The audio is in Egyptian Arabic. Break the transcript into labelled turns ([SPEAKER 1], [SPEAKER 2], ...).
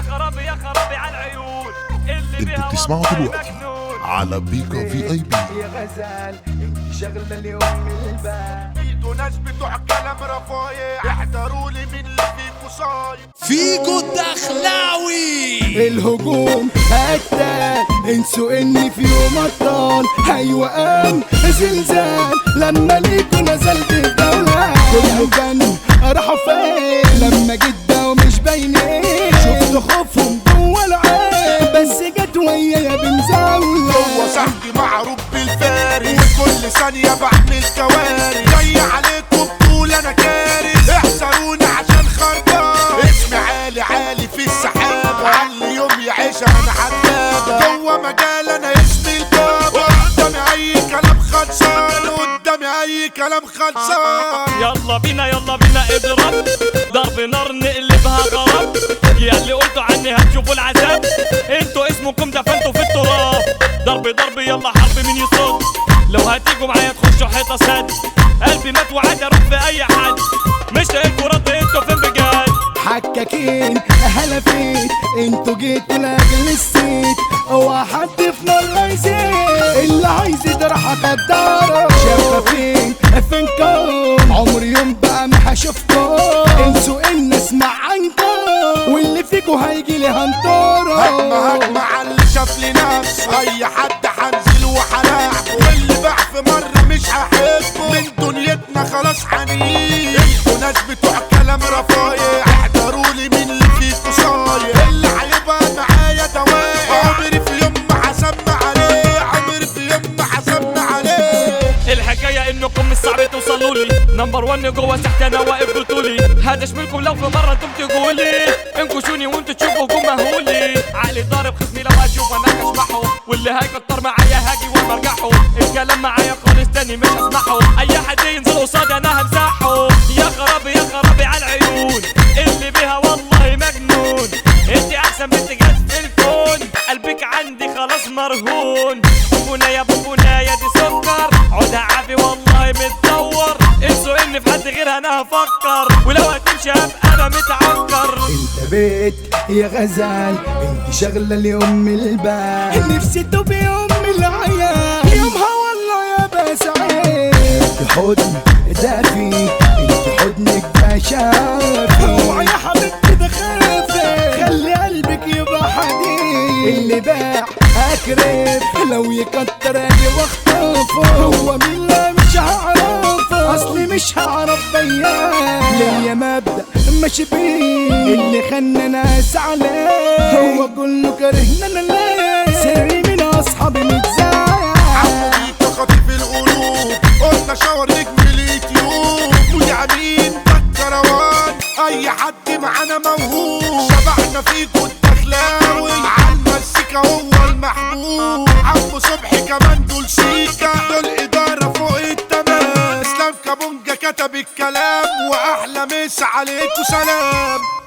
[SPEAKER 1] خرابي يا خرابي على العيون اللي بيها
[SPEAKER 2] انتوا بتسمعوا
[SPEAKER 1] والله
[SPEAKER 2] دلوقتي
[SPEAKER 1] مجنون
[SPEAKER 2] على بيكا في اي بي
[SPEAKER 3] يا غزال انت شغلة اليوم البال
[SPEAKER 4] ايدوا ناس بتوع كلام رفايع احذروا لي من اللي فيكوا صايم
[SPEAKER 5] فيجو الدخلاوي
[SPEAKER 3] الهجوم قتال انسوا اني في يوم ابطال ايوه قام زلزال لما ليكوا نزلت الدولة كله جن راحوا فين لما جيت ده ومش باينين شفت خوفهم جوه العين بس جت ويايا بمزاولة
[SPEAKER 4] هو صاحبي معروف بالفارس وكل ثانية بعمل كوارث جاي عليكم بطول انا كارث احذروني عشان خربان اسمي عالي عالي في السحاب علي يوم يعيشها انا حدادة جوه مجال انا اسمي البابا قدامي اي كلام خلصان قدامي اي كلام خلصان
[SPEAKER 1] يلا بينا يلا بينا اضرب ضرب نار نقلبها غرب يا اللي قلتوا عني هتشوفوا العذاب انتوا اسمكم دفنتوا في التراب ضرب ضرب يلا حرب مين يصد لو هتيجوا معايا تخشوا حيطه سد قلبي مات وعاد اروح في اي حد مش لاقيلكوا رد انتوا فين بجد
[SPEAKER 3] حكاكين هلا فيك انتوا جيتوا لاجل السيت اوعى حد في نار يزيد اللي عايز يجرح قداره شفافين فينكم عمري يوم بقى ما هشوفكم انسوا ان اسمع عنكم واللي فيكوا هيجي لي هنطره
[SPEAKER 4] هجمة هجمة على اللي شاف لي نفسه أي حد هنزل وهلاعبه واللي باع في مرة مش هحبه من دنيتنا خلاص هنيجي انتوا ناس بتوع كلام رفايع احذروا لي من اللي فيكوا صايع اللي هيبقى معايا دواء عمري في يوم ما هسمع عليه عمري في يوم ما هسمع عليه
[SPEAKER 1] الحكاية انكم مش صعب توصلوا لي نمبر 1 جوه تحت انا واقف قلتولي هذا شملكم لو في مرة انتم تقولي انكشوني وانتوا تشوفوا جم مهولي عقلي ضارب خصمي لو اشوف انا اشبحه واللي هيكتر معايا هاجي وبرجعه الكلام معايا خالص تاني مش هسمحه اي حد ينزل قصادي انا همسحه يا خرابي يا خرابي على العيون اللي بيها والله مجنون انت احسن بنت جت في الكون قلبك عندي خلاص مرهون بونبونة يا بونبونة يا دي سكر عودها عافي والله متدور انسوا اني في حد غيرها انا هفكر ولو هتمشي هبقى انا متعكر
[SPEAKER 3] انت بيت يا غزال انت شغلة اليوم البال نفسي تبقي ام العيال يومها والله يا بسعيد انت حضن دافي انت حضنك ده شافي اوعى يا حبيبتي ده خافي خلي قلبك يبقى حديد اللي باع اكرف لو يكتر اجي واخطفه هو مين لا مش هعرفه اصلي مش هعرف بيان ليا مبدأ ماشي بيه اللي خلى ناس عليه هو كله كرهنا انا ليه سري من اصحابي متزايا
[SPEAKER 4] عفوا خطيف القلوب قلنا شاور نجم اليوتيوب ويعني ده الكروان اي حد معانا موهوب شبعنا فيكوا الدخلاوي عالمزيكا هو المحبوب عمو صبحي كمان دول سيكا دول اداره فوق التمام اسلام كابونجا كتب الكلام واحلى مسا عليكوا سلام